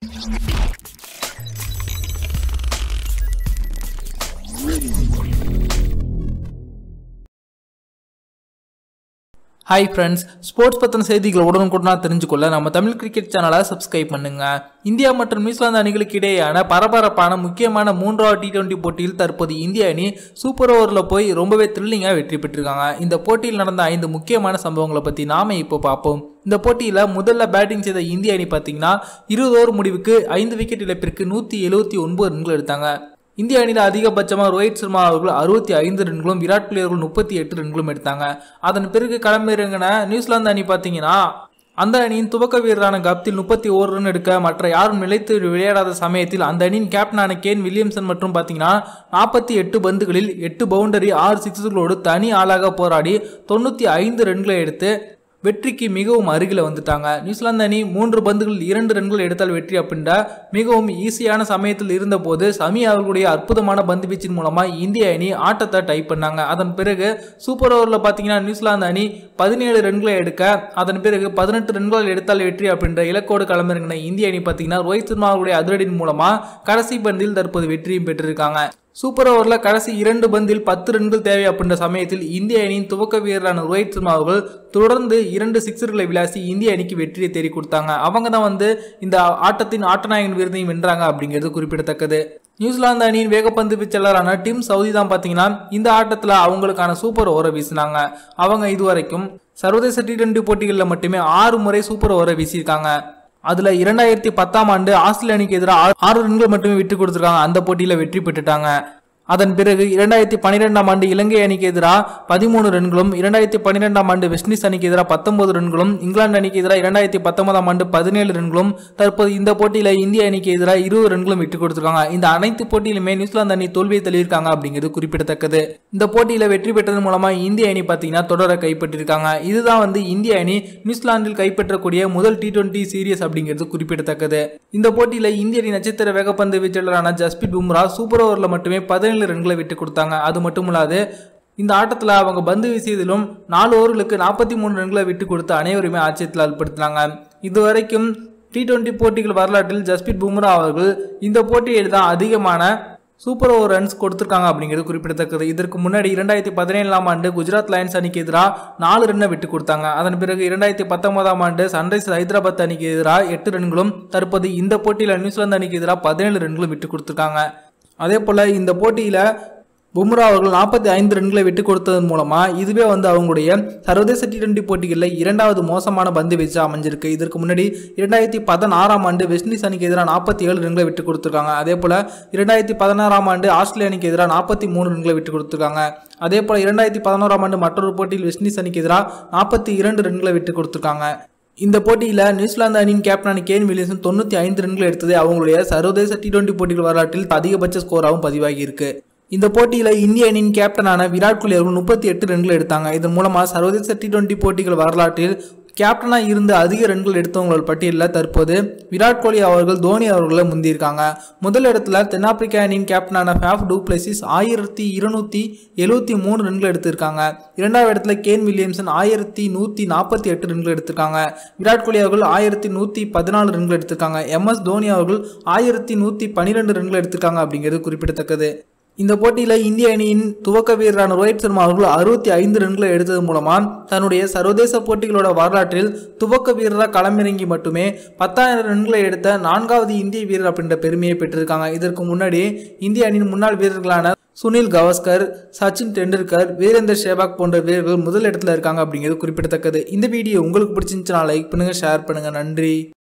hi friends sports பற்றின செய்திகளை உடனுக்குடனாக தெரிஞ்சுக்கொள்ள நம்ம தமிழ் கிரிக்கெட் சேனலை சப்ஸ்கிரைப் பண்ணுங்க இந்தியா மற்றும் நியூசிலாந்து அணிகளுக்கு இடையேயான பரபரப்பான முக்கியமான மூன்றாவது டி டுவெண்ட்டி போட்டியில் தற்போது இந்திய அணி சூப்பர் ஓவரில் போய் ரொம்பவே த்ரில்லிங்காக வெற்றி பெற்றிருக்காங்க இந்த போட்டியில் நடந்த ஐந்து முக்கியமான சம்பவங்களை பற்றி நாம இப்போ பார்ப்போம் இந்த போட்டியில் முதல்ல பேட்டிங் செய்த இந்திய அணி பார்த்தீங்கன்னா இருபது ஓவர் முடிவுக்கு ஐந்து விக்கெட் இழப்பிற்கு நூற்றி எழுபத்தி ஒன்பது ரன்கள் எடுத்தாங்க இந்திய அணியில் அதிகபட்சமாக ரோஹித் சர்மா அவர்கள் அறுபத்தி ஐந்து ரன்களும் விராட் கோலி அவர்கள் முப்பத்தி எட்டு ரன்களும் எடுத்தாங்க அதன் பிறகு களமிறங்கின நியூசிலாந்து அணி பார்த்தீங்கன்னா அந்த அணியின் துவக்க வீரரான கப்தில் முப்பத்தி ஓரு ரன் எடுக்க மற்ற யாரும் நிலைத்து விளையாடாத சமயத்தில் அந்த அணியின் கேப்டனான கேன் வில்லியம்சன் மற்றும் பார்த்தீங்கன்னா நாற்பத்தி எட்டு பந்துகளில் எட்டு பவுண்டரி ஆறு சிக்ஸுகளோடு தனி ஆளாக போராடி தொண்ணூற்றி ஐந்து ரன்களை எடுத்து வெற்றிக்கு மிகவும் அருகில் வந்துட்டாங்க நியூசிலாந்து அணி மூன்று பந்துகளில் இரண்டு ரன்கள் எடுத்தால் வெற்றி அப்படின்ற மிகவும் ஈஸியான சமயத்தில் இருந்தபோது சமி அவர்களுடைய அற்புதமான பந்து வீச்சின் மூலமாக இந்திய அணி ஆட்டத்தை டைப் பண்ணாங்க அதன் பிறகு சூப்பர் ஓவரில் பார்த்தீங்கன்னா நியூசிலாந்து அணி பதினேழு ரன்களை எடுக்க அதன் பிறகு பதினெட்டு ரன்கள் எடுத்தால் வெற்றி அப்படின்ற இலக்கோடு களமிறங்கின இந்திய அணி பார்த்தீங்கன்னா ரோஹித் சர்மா அவர்களுடைய அதிரடியின் மூலமாக கடைசி பந்தில் தற்போது வெற்றியும் பெற்றிருக்காங்க சூப்பர் ஓவரில் கடைசி இரண்டு பந்தில் பத்து ரன்கள் தேவை அப்படின்ற சமயத்தில் இந்திய அணியின் துவக்க வீரரான ரோஹித் சர்மா அவர்கள் தொடர்ந்து இரண்டு சிக்ஸர்களை விளாசி இந்திய அணிக்கு வெற்றியை தேடி கொடுத்தாங்க அவங்க தான் வந்து இந்த ஆட்டத்தின் ஆட்டநாயகன் விருதையும் வென்றாங்க அப்படிங்கிறது குறிப்பிடத்தக்கது நியூசிலாந்து அணியின் வேகப்பந்து பிச்சலரான டிம் சவுதி தான் பார்த்தீங்கன்னா இந்த ஆட்டத்தில் அவங்களுக்கான சூப்பர் ஓவரை வீசினாங்க அவங்க இதுவரைக்கும் சர்வதேச டி டுவெண்டி போட்டிகளில் மட்டுமே ஆறு முறை சூப்பர் ஓவரை வீசியிருக்காங்க அதுல இரண்டாயிரத்தி பத்தாம் ஆண்டு ஆஸ்திரேலிய அணிக்கு எதிராக ஆறு ரன்கள் மட்டுமே விட்டு கொடுத்துருக்காங்க அந்த போட்டியில வெற்றி பெற்றுட்டாங்க அதன் பிறகு இரண்டாயிரத்தி பன்னிரெண்டாம் ஆண்டு இலங்கை அணிக்கு எதிராக பதிமூணு ரன்களும் இரண்டாயிரத்தி பன்னிரெண்டாம் ஆண்டு வெஸ்ட் இண்டீஸ் அணிக்கு எதிராக பத்தொன்பது ரன்களும் இங்கிலாந்து அணிக்கு எதிராக இரண்டாயிரத்தி பத்தொன்பதாம் ஆண்டு பதினேழு ரன்களும் தற்போது இந்த போட்டியில இந்திய அணிக்கு எதிராக இருபது ரன்களும் விட்டு கொடுத்துருக்காங்க இந்த அனைத்து போட்டியிலுமே நியூசிலாந்து அணி தோல்வியை தள்ளியிருக்காங்க அப்படிங்கிறது குறிப்பிடத்தக்கது இந்த போட்டியில வெற்றி பெற்றதன் மூலமா இந்திய அணி பார்த்தீங்கன்னா தொடரை கைப்பற்றிருக்காங்க இதுதான் வந்து இந்திய அணி நியூசிலாந்தில் கைப்பற்றக்கூடிய முதல் டி டுவெண்டி சீரியஸ் அப்படிங்கிறது குறிப்பிடத்தக்கது இந்த போட்டியில இந்திய அணி நட்சத்திர வேகப்பந்து வீச்சாளரான ஜஸ்பித் பும்ரா சூப்பர் ஓவரில் மட்டுமே பதினேழு ரன்களை விட்டு கொடுத்தாங்க அது மட்டும் இல்லாது இந்த ஆட்டத்தில் அவங்க பந்து வீசியதிலும் நாலு ஓவர்களுக்கு நாற்பத்தி மூணு ரன்களை விட்டு கொடுத்து அனைவருமே ஆச்சரியத்தில் ஆள்படுத்தினாங்க இதுவரைக்கும் டி டுவெண்டி போட்டிகள் வரலாற்றில் ஜஸ்பித் பும்ரா அவர்கள் இந்த போட்டியில் தான் அதிகமான சூப்பர் ஓவர் ரன்ஸ் கொடுத்துருக்காங்க அப்படிங்கிறது குறிப்பிடத்தக்கது இதற்கு முன்னாடி இரண்டாயிரத்தி பதினேழாம் ஆண்டு குஜராத் லயன்ஸ் அணிக்கு எதிராக நாலு ரன்னை விட்டு கொடுத்தாங்க அதன் பிறகு இரண்டாயிரத்தி பத்தொன்பதாம் ஆண்டு சன்ரைஸ் ஹைதராபாத் அணிக்கு எதிராக எட்டு ரன்களும் தற்போது இந்த போட்டியில் நியூசிலாந்து அணிக்கு எதிராக பதினேழு ரன்களும் விட்டு கொடுத்துருக்காங்க அதே போல் இந்த போட்டியில் பும்ரா அவர்கள் நாற்பத்தி ஐந்து ரன்களை விட்டு கொடுத்ததன் மூலமா இதுவே வந்து அவங்களுடைய சர்வதேச டி டுவெண்டி போட்டிகளில் இரண்டாவது மோசமான பந்து வீச்சு அமைஞ்சிருக்கு இதற்கு முன்னாடி இரண்டாயிரத்தி பதினாறாம் ஆண்டு வெஸ்ட் இண்டீஸ் அணிக்கு எதிராக நாற்பத்தி ஏழு ரன்களை விட்டு கொடுத்துருக்காங்க அதே போல் இரண்டாயிரத்தி பதினாறாம் ஆண்டு ஆஸ்திரேலிய அணிக்கு எதிராக நாற்பத்தி மூணு ரன்களை விட்டு கொடுத்துருக்காங்க அதே போல் இரண்டாயிரத்தி பதினோராம் ஆண்டு மற்றொரு போட்டியில் வெஸ்ட் இண்டீஸ் அணிக்கு எதிராக நாற்பத்தி இரண்டு ரன்களை விட்டு கொடுத்துருக்காங்க இந்த போட்டியில் நியூசிலாந்து அணியின் கேப்டனான கேன் வில்லியம்சன் தொண்ணூற்றி ஐந்து ரன்கள் எடுத்தது அவங்களுடைய சர்வதேச டி டுவெண்டி போட்டிகள் வரலாற்றில் அதிகபட்ச ஸ்கோராகவும் பதிவாகி இருக்கு இந்த போட்டியில் இந்திய அணியின் கேப்டனான விராட் கோலி அவர்கள் முப்பத்தி எட்டு ரன்கள் எடுத்தாங்க இதன் மூலமாக சர்வதேச டி டுவெண்டி போட்டிகள் வரலாற்றில் கேப்டனாக இருந்து அதிக ரன்கள் எடுத்தவங்களோட பட்டியலில் தற்போது விராட் கோலி அவர்கள் தோனி அவர்களை முந்தியிருக்காங்க முதல் இடத்துல தென்னாப்பிரிக்கா அணியின் கேப்டனான ஃபேஃப் டூப்ளசிஸ் ஆயிரத்தி இருநூத்தி எழுபத்தி மூணு ரன்கள் எடுத்திருக்காங்க இரண்டாவது இடத்துல கேன் வில்லியம்சன் ஆயிரத்தி நூற்றி நாற்பத்தி எட்டு ரன்கள் எடுத்திருக்காங்க விராட் கோலி அவர்கள் ஆயிரத்தி நூற்றி பதினாலு ரன்கள் எடுத்திருக்காங்க எம்எஸ் தோனி அவர்கள் ஆயிரத்தி நூற்றி பன்னிரெண்டு ரன்கள் எடுத்திருக்காங்க அப்படிங்கிறது குறிப்பிடத்தக்கது இந்த போட்டியில் இந்திய அணியின் துவக்க வீரரான ரோஹித் சர்மா அவர்கள் அறுபத்தி ஐந்து ரன்களை எடுத்தது மூலமாக தன்னுடைய சர்வதேச போட்டிகளோட வரலாற்றில் துவக்க வீரராக களமிறங்கி மட்டுமே பத்தாயிரம் ரன்களை எடுத்த நான்காவது இந்திய வீரர் அப்படின்ற பெருமையை பெற்றிருக்காங்க இதற்கு முன்னாடி இந்திய அணியின் முன்னாள் வீரர்களான சுனில் கவாஸ்கர் சச்சின் டெண்டுல்கர் வீரேந்தர் சேவாக் போன்ற வீரர்கள் முதல் இடத்துல இருக்காங்க அப்படிங்கிறது குறிப்பிடத்தக்கது இந்த வீடியோ உங்களுக்கு பிடிச்சிருந்துச்சுன்னா லைக் பண்ணுங்க ஷேர் பண்ணுங்க நன்றி